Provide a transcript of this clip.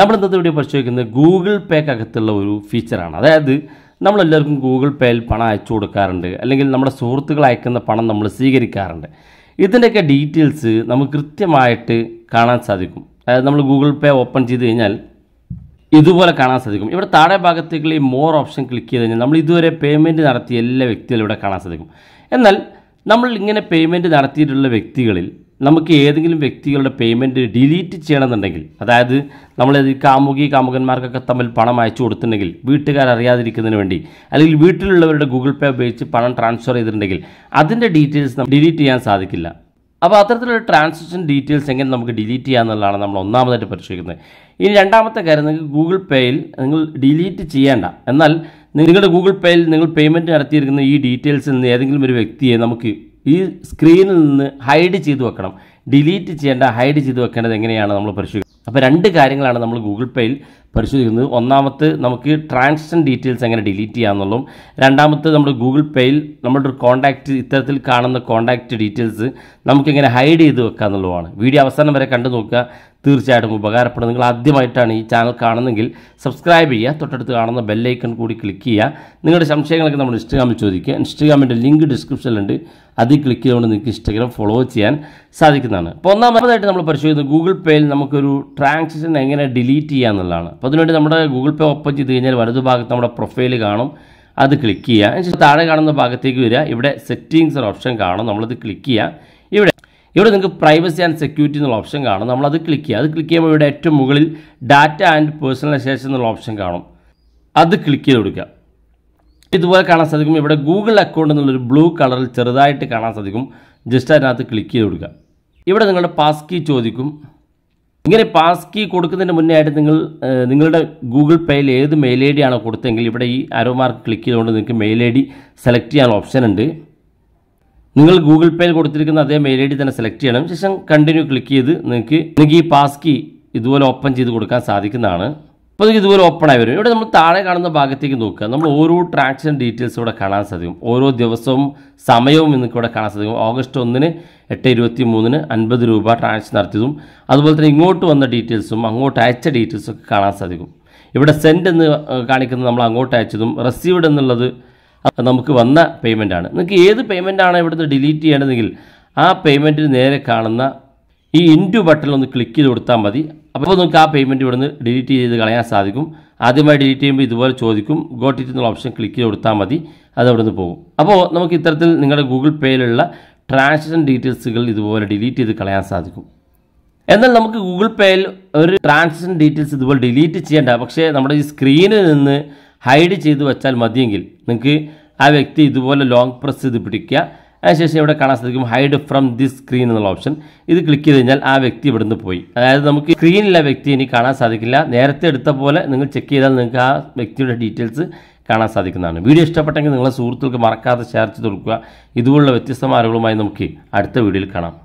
നമ്മൾ ഇന്നത്തെ വീഡിയോ പരിശോധിക്കുന്നത് ഗൂഗിൾ പേക്കകത്തുള്ള ഒരു ഫീച്ചറാണ് അതായത് നമ്മളെല്ലാവർക്കും ഗൂഗിൾ പേയിൽ പണം അയച്ചു കൊടുക്കാറുണ്ട് അല്ലെങ്കിൽ നമ്മുടെ സുഹൃത്തുക്കൾ അയക്കുന്ന പണം നമ്മൾ സ്വീകരിക്കാറുണ്ട് ഇതിൻ്റെയൊക്കെ ഡീറ്റെയിൽസ് നമുക്ക് കൃത്യമായിട്ട് കാണാൻ സാധിക്കും അതായത് നമ്മൾ ഗൂഗിൾ പേ ഓപ്പൺ ചെയ്ത് കഴിഞ്ഞാൽ ഇതുപോലെ കാണാൻ സാധിക്കും ഇവിടെ താഴെ ഭാഗത്തേക്കുള്ള ഈ മോർ ഓപ്ഷൻ ക്ലിക്ക് ചെയ്ത് കഴിഞ്ഞാൽ നമ്മൾ ഇതുവരെ പേയ്മെൻറ്റ് നടത്തിയ എല്ലാ വ്യക്തികളും ഇവിടെ കാണാൻ സാധിക്കും എന്നാൽ നമ്മൾ ഇങ്ങനെ പേയ്മെൻറ്റ് നടത്തിയിട്ടുള്ള വ്യക്തികളിൽ നമുക്ക് ഏതെങ്കിലും വ്യക്തികളുടെ പേയ്മെൻറ്റ് ഡിലീറ്റ് ചെയ്യണമെന്നുണ്ടെങ്കിൽ അതായത് നമ്മളത് കാമുകി കാമുകന്മാർക്കൊക്കെ തമ്മിൽ പണം അയച്ചു കൊടുത്തിട്ടുണ്ടെങ്കിൽ വീട്ടുകാർ അറിയാതിരിക്കുന്നതിന് വേണ്ടി അല്ലെങ്കിൽ വീട്ടിലുള്ളവരുടെ ഗൂഗിൾ പേ ഉപയോഗിച്ച് പണം ട്രാൻസ്ഫർ ചെയ്തിട്ടുണ്ടെങ്കിൽ അതിൻ്റെ ഡീറ്റെയിൽസ് ഡിലീറ്റ് ചെയ്യാൻ സാധിക്കില്ല അപ്പോൾ അത്തരത്തിലുള്ള ട്രാൻസാക്ഷൻ ഡീറ്റെയിൽസ് എങ്ങനെ നമുക്ക് ഡിലീറ്റ് ചെയ്യാമെന്നുള്ളതാണ് നമ്മൾ ഒന്നാമതായിട്ട് പരിശോധിക്കുന്നത് ഇനി രണ്ടാമത്തെ കാര്യം നിങ്ങൾക്ക് ഗൂഗിൾ പേയിൽ നിങ്ങൾ ഡിലീറ്റ് ചെയ്യേണ്ട എന്നാൽ നിങ്ങളുടെ ഗൂഗിൾ പേയിൽ നിങ്ങൾ പേയ്മെൻറ്റ് നടത്തിയിരിക്കുന്ന ഈ ഡീറ്റെയിൽസിൽ നിന്ന് ഏതെങ്കിലും ഒരു വ്യക്തിയെ നമുക്ക് ഈ സ്ക്രീനിൽ നിന്ന് ഹൈഡ് ചെയ്ത് വെക്കണം ഡിലീറ്റ് ചെയ്യേണ്ട ഹൈഡ് ചെയ്ത് വെക്കേണ്ടത് എങ്ങനെയാണ് നമ്മൾ പരിശോധിക്കുന്നത് അപ്പോൾ രണ്ട് കാര്യങ്ങളാണ് നമ്മൾ ഗൂഗിൾ പേയിൽ പരിശോധിക്കുന്നത് ഒന്നാമത്തെ നമുക്ക് ട്രാൻസാക്ഷൻ ഡീറ്റെയിൽസ് എങ്ങനെ ഡിലീറ്റ് ചെയ്യാമെന്നുള്ളതും രണ്ടാമത്തെ നമ്മുടെ ഗൂഗിൾ പേയിൽ നമ്മുടെ ഒരു കോൺടാക്റ്റ് ഇത്തരത്തിൽ കാണുന്ന കോൺടാക്റ്റ് ഡീറ്റെയിൽസ് നമുക്കെങ്ങനെ ഹൈഡ് ചെയ്ത് വെക്കുക എന്നുള്ളതാണ് വീഡിയോ അവസാനം വരെ കണ്ടു നോക്കുക തീർച്ചയായിട്ടും ഉപകാരപ്പെടും നിങ്ങൾ ആദ്യമായിട്ടാണ് ഈ ചാനൽ കാണുന്നതെങ്കിൽ സബ്സ്ക്രൈബ് ചെയ്യുക തൊട്ടടുത്ത് കാണുന്ന ബെല്ലൈക്കൺ കൂടി ക്ലിക്ക് ചെയ്യുക നിങ്ങളുടെ സംശയങ്ങളൊക്കെ നമ്മൾ ഇൻസ്റ്റാഗ്രാമിൽ ചോദിക്കുക ഇൻസ്റ്റാഗ്രാമിൻ്റെ ലിങ്ക് ഡിസ്ക്രിപ്ഷനിലുണ്ട് അതിൽ ക്ലിക്ക് ചെയ്തുകൊണ്ട് നിങ്ങൾക്ക് ഇൻസ്റ്റാഗ്രാം ഫോളോ ചെയ്യാൻ സാധിക്കുന്നതാണ് അപ്പോൾ ഒന്നാമതായിട്ട് നമ്മൾ പരിശോധിക്കുന്നത് ഗൂഗിൾ പേയിൽ നമുക്കൊരു ട്രാൻസാക്ഷൻ എങ്ങനെ ഡിലീറ്റ് ചെയ്യുക എന്നുള്ളതാണ് അപ്പോൾ അതിനുവേണ്ടി നമ്മുടെ ഗൂഗിൾ പേ ഓപ്പൺ ചെയ്ത് കഴിഞ്ഞാൽ വലതുഭാഗത്ത് നമ്മുടെ പ്രൊഫൈൽ കാണും അത് ക്ലിക്ക് ചെയ്യുക അതിനുശേഷം താഴെ കാണുന്ന ഭാഗത്തേക്ക് വരിക ഇവിടെ സെറ്റിങ്സ് ഒരു ഓപ്ഷൻ കാണും നമ്മളത് ക്ലിക്ക് ചെയ്യുക ഇവിടെ ഇവിടെ നിങ്ങൾക്ക് പ്രൈവസി ആൻഡ് സെക്യൂരിറ്റി എന്നുള്ള ഓപ്ഷൻ കാണും നമ്മളത് ക്ലിക്ക് ചെയ്യുക അത് ക്ലിക്ക് ചെയ്യുമ്പോൾ ഇവിടെ ഏറ്റവും മുകളിൽ ഡാറ്റ ആൻഡ് പേഴ്സണലൈസേഷൻ എന്നുള്ള ഓപ്ഷൻ കാണും അത് ക്ലിക്ക് ചെയ്ത് കൊടുക്കുക ഇതുപോലെ കാണാൻ സാധിക്കും ഇവിടെ ഗൂഗിൾ അക്കൗണ്ട് എന്നുള്ളൊരു ബ്ലൂ കളറിൽ ചെറുതായിട്ട് കാണാൻ സാധിക്കും ജസ്റ്റ് അതിനകത്ത് ക്ലിക്ക് ചെയ്ത് കൊടുക്കുക ഇവിടെ നിങ്ങളുടെ പാസ് കീ ചോദിക്കും ഇങ്ങനെ പാസ് കീ കൊടുക്കുന്നതിന് മുന്നേ ആയിട്ട് നിങ്ങൾ ഏഹ്, നിങ്ങളുടെ ഗൂഗിൾ പേയിൽ ഏത് മെയിൽ ഐ ഡി ആണോ കൊടുത്തെങ്കിൽ ഇവിടെ ഈ ആരോ മാർക്ക് ക്ലിക്ക് ചെയ്തുകൊണ്ട് നിങ്ങൾക്ക് മെയിൽ ഐ ഡി സെലക്ട് ചെയ്യാൻ ഓപ്ഷൻ ഉണ്ട് നിങ്ങൾ ഗൂഗിൾ പേയിൽ കൊടുത്തിരിക്കുന്ന അതേ മെയിൽ ഐ ഡി തന്നെ സെലക്ട് ചെയ്യണം ശേഷം കണ്ടിന്യൂ ക്ലിക്ക് ചെയ്ത് നിങ്ങൾക്ക് നിങ്ങൾക്ക് ഈ പാസ് കീ ഇതുപോലെ ഓപ്പൺ ചെയ്ത് കൊടുക്കാൻ സാധിക്കുന്നതാണ് അപ്പോൾ നിങ്ങൾക്ക് ഇതുപോലെ ഓപ്പൺ ആയി വരും ഇവിടെ നമ്മൾ താഴെ കാണുന്ന ഭാഗത്തേക്ക് നോക്കുക നമ്മൾ ഓരോ ട്രാൻസാക്ഷൻ ഡീറ്റെയിൽസ് ഇവിടെ കാണാൻ സാധിക്കും ഓരോ ദിവസവും സമയവും നിങ്ങൾക്ക് ഇവിടെ കാണാൻ സാധിക്കും ഓഗസ്റ്റ് ഒന്നിന് എട്ട് ഇരുപത്തി മൂന്നിന് അൻപത് രൂപ ട്രാൻസാക്ഷൻ നടത്തിയതും അതുപോലെ തന്നെ ഇങ്ങോട്ട് വന്ന ഡീറ്റെയിൽസും അങ്ങോട്ട് അയച്ച ഡീറ്റെയിൽസും ഒക്കെ കാണാൻ സാധിക്കും ഇവിടെ സെൻഡ് എന്ന് ഏഹ്, കാണിക്കുന്നത് നമ്മൾ അങ്ങോട്ട് അയച്ചതും റിസീവ്ഡ് എന്നുള്ളത് അത് നമുക്ക് വന്ന പേയ്മെൻ്റ് ആണ് നിങ്ങൾക്ക് ഏത് പേയ്മെൻ്റ് ആണ് ഇവിടുന്ന് ഡിലീറ്റ് ചെയ്യേണ്ടതെങ്കിൽ ആ പേയ്മെൻറ്റിന് നേരെ കാണുന്ന ഈ ഇൻറ്റു ബട്ടണിൽ ഒന്ന് ക്ലിക്ക് ചെയ്ത് കൊടുത്താൽ മതി അപ്പോൾ നിങ്ങൾക്ക് ആ പേയ്മെൻറ്റ് ഇവിടുന്ന് ഡിലീറ്റ് ചെയ്ത് കളയാൻ സാധിക്കും ആദ്യമായി ഡിലീറ്റ് ചെയ്യുമ്പോൾ ഇതുപോലെ ചോദിക്കും ഗോട്ട് ഇറ്റ് എന്നുള്ള ഓപ്ഷൻ ക്ലിക്ക് ചെയ്ത് കൊടുത്താൽ മതി അത് അവിടുന്ന് പോകും അപ്പോൾ നമുക്ക് ഇത്തരത്തിൽ നിങ്ങളുടെ ഗൂഗിൾ പേയിലുള്ള ട്രാൻസാക്ഷൻ ഡീറ്റെയിൽസുകൾ ഇതുപോലെ ഡിലീറ്റ് ചെയ്ത് കളയാൻ സാധിക്കും എന്നാൽ നമുക്ക് ഗൂഗിൾ പേയിൽ ഒരു ട്രാൻസാക്ഷൻ ഡീറ്റെയിൽസ് ഇതുപോലെ ഡിലീറ്റ് ചെയ്യേണ്ട പക്ഷേ നമ്മുടെ ഈ സ്ക്രീനിൽ നിന്ന് ഹൈഡ് ചെയ്ത് വെച്ചാൽ മതിയെങ്കിൽ നിങ്ങൾക്ക് ആ വ്യക്തി ഇതുപോലെ ലോങ് പ്രസ് ചെയ്ത് പിടിക്കുക അതിനുശേഷം ഇവിടെ കാണാൻ സാധിക്കും ഹൈഡ് ഫ്രം ദിസ് സ്ക്രീൻ എന്നുള്ള ഓപ്ഷൻ ഇത് ക്ലിക്ക് ചെയ്ത് കഴിഞ്ഞാൽ ആ വ്യക്തി ഇവിടുന്ന് പോയി അതായത് നമുക്ക് സ്ക്രീനിലെ വ്യക്തി ഇനി കാണാൻ സാധിക്കില്ല നേരത്തെ എടുത്ത പോലെ നിങ്ങൾ ചെക്ക് ചെയ്താൽ നിങ്ങൾക്ക് ആ വ്യക്തിയുടെ ഡീറ്റെയിൽസ് കാണാൻ സാധിക്കുന്നതാണ് വീഡിയോ ഇഷ്ടപ്പെട്ടെങ്കിൽ നിങ്ങളെ സുഹൃത്തുക്കൾക്ക് മറക്കാതെ ഷെയർ ചെയ്ത് കൊടുക്കുക ഇതുപോലുള്ള വ്യത്യസ്തമായ അറിവുകളുമായി നമുക്ക് അടുത്ത വീഡിയോയിൽ കാണാം